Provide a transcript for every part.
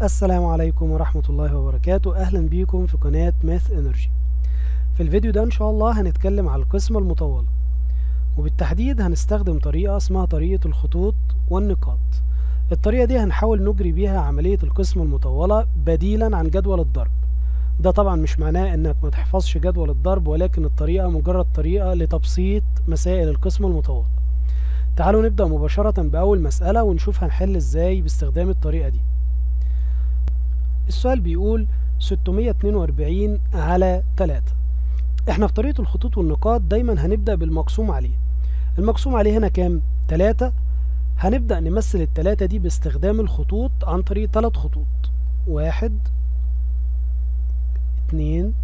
السلام عليكم ورحمة الله وبركاته أهلا بيكم في قناة ماث انرجي في الفيديو ده إن شاء الله هنتكلم على القسمة المطولة وبالتحديد هنستخدم طريقة اسمها طريقة الخطوط والنقاط الطريقة دي هنحاول نجري بيها عملية القسمة المطولة بديلا عن جدول الضرب ده طبعا مش معناه انك ما تحفظش جدول الضرب ولكن الطريقة مجرد طريقة لتبسيط مسائل القسمة المطولة تعالوا نبدأ مباشرة بأول مسألة ونشوف هنحل ازاي باستخدام الطريقة دي السؤال بيقول 642 على 3 احنا في طريقة الخطوط والنقاط دايما هنبدأ بالمقسوم عليه المقسوم عليه هنا كام 3 هنبدأ نمثل التلاتة دي باستخدام الخطوط عن طريق ثلاث خطوط واحد اتنين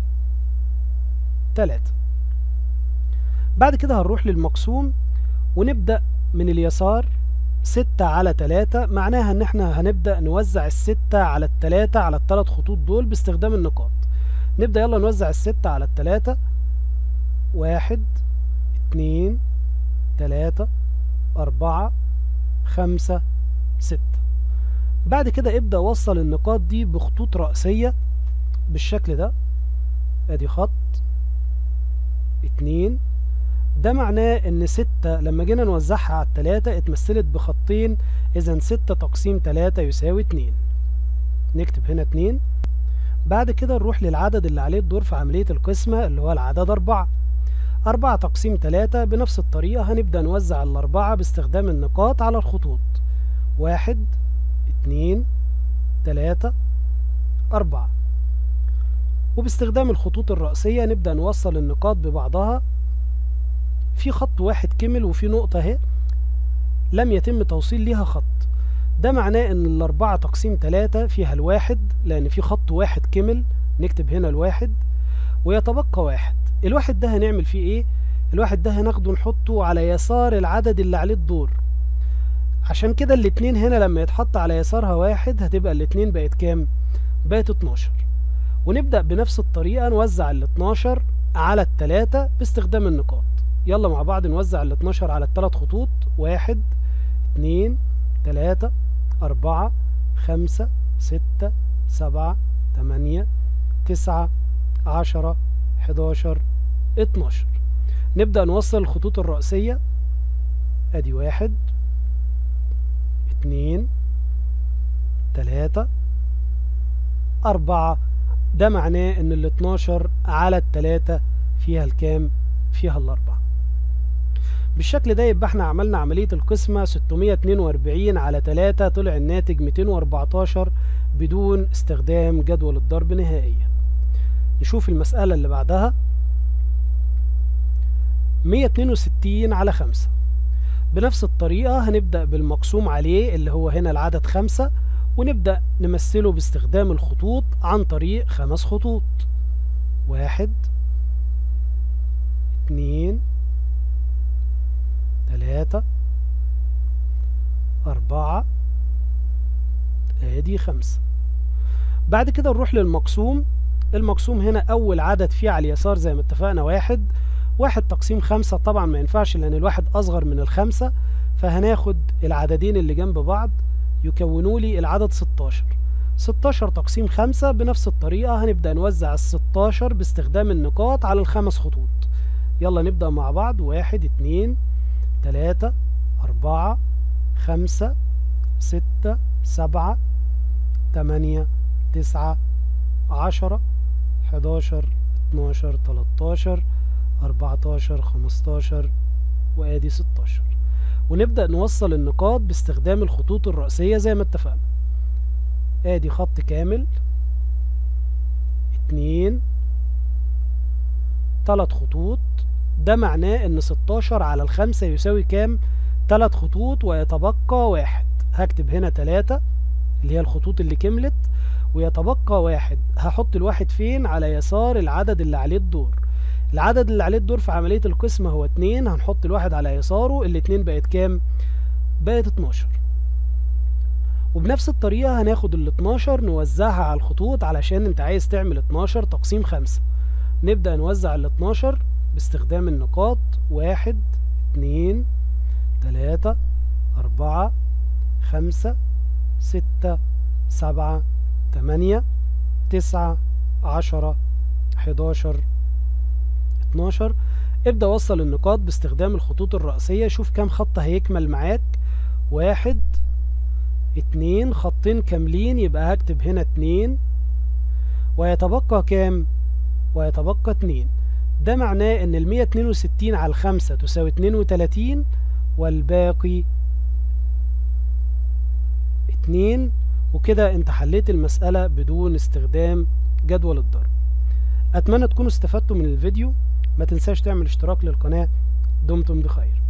تلاتة بعد كده هنروح للمقسوم ونبدأ من اليسار ستة على تلاتة معناها ان احنا هنبدأ نوزع الستة على التلاتة على التلات خطوط دول باستخدام النقاط نبدأ يلا نوزع الستة على التلاتة واحد اتنين تلاتة أربعة خمسة ستة بعد كده ابدأ وصل النقاط دي بخطوط رأسية بالشكل ده ادي خط اتنين ده معناه ان ستة لما جينا نوزعها على التلاتة اتمثلت بخطين اذا ستة تقسيم تلاتة يساوي اتنين نكتب هنا اتنين بعد كده نروح للعدد اللي عليه الدور في عملية القسمة اللي هو العدد أربعة أربعة تقسيم تلاتة بنفس الطريقة هنبدأ نوزع الأربعة باستخدام النقاط على الخطوط واحد اتنين تلاتة أربعة وباستخدام الخطوط الرأسية نبدأ نوصل النقاط ببعضها في خط واحد كمل وفي نقطة اهي لم يتم توصيل ليها خط ده معناه ان الاربعة تقسيم تلاتة فيها الواحد لان في خط واحد كمل نكتب هنا الواحد ويتبقى واحد الواحد ده هنعمل فيه ايه الواحد ده هناخده نحطه على يسار العدد اللي عليه الدور عشان كده الاتنين هنا لما يتحط على يسارها واحد هتبقى الاتنين بقت كام بقت اتناشر ونبدأ بنفس الطريقة نوزع ال 12 على التلاتة باستخدام النقاط يلا مع بعض نوزع ال 12 على الثلاث خطوط واحد اتنين تلاتة أربعة خمسة ستة سبعة تمانية تسعة عشرة حداشر اتناشر نبدأ نوصل الخطوط الرأسية ادي واحد اتنين تلاتة أربعة ده معناه ان ال 12 على التلاتة فيها الكام فيها الأربعة بالشكل ده يبقى احنا عملنا عملية القسمة 642 على 3 طلع الناتج 214 بدون استخدام جدول الضرب نهائيا نشوف المسألة اللي بعدها 162 على 5 بنفس الطريقة هنبدأ بالمقسوم عليه اللي هو هنا العدد 5 ونبدأ نمثله باستخدام الخطوط عن طريق خمس خطوط واحد اتنين تلاتة أربعة ادي خمسة بعد كده نروح للمقسوم المقسوم هنا أول عدد فيه على اليسار زي ما اتفقنا واحد واحد تقسيم خمسة طبعا ما ينفعش لأن الواحد أصغر من الخمسة فهناخد العددين اللي جنب بعض يكونوا لي العدد 16 16 تقسيم 5 بنفس الطريقة هنبدأ نوزع ال 16 باستخدام النقاط على الخمس خطوط يلا نبدأ مع بعض واحد اتنين تلاتة أربعة خمسة ستة سبعة تمانية تسعة عشرة حداشر اتناشر تلاتاشر أربعتاشر خمستاشر وآدي ستاشر ونبدأ نوصل النقاط باستخدام الخطوط الرأسية زي ما اتفقنا ادي خط كامل اتنين تلات خطوط ده معناه ان 16 على الخمسة يساوي كام تلات خطوط ويتبقى واحد هكتب هنا تلاتة اللي هي الخطوط اللي كملت ويتبقى واحد هحط الواحد فين على يسار العدد اللي عليه الدور العدد اللي عليه الدور في عملية القسمة هو اتنين هنحط الواحد على يساره الاتنين بقت كام بقت اتناشر وبنفس الطريقة هناخد ال 12 نوزعها على الخطوط علشان انت عايز تعمل 12 تقسيم خمسة نبدأ نوزع ال 12 باستخدام النقاط واحد اتنين تلاتة أربعة خمسة ستة سبعة تمانية تسعة عشرة حداشر اتناشر ابدأ وصل النقاط باستخدام الخطوط الرئيسية شوف كام خط هيكمل معاك واحد اتنين خطين كاملين يبقى هكتب هنا اتنين ويتبقى كام ويتبقى اتنين ده معناه ان المية اتنين وستين على الخمسة تساوي اتنين وتلاتين والباقي اتنين وكده انت حليت المسألة بدون استخدام جدول الضرب اتمنى تكونوا استفدتوا من الفيديو ما تنساش تعمل اشتراك للقناة دمتم بخير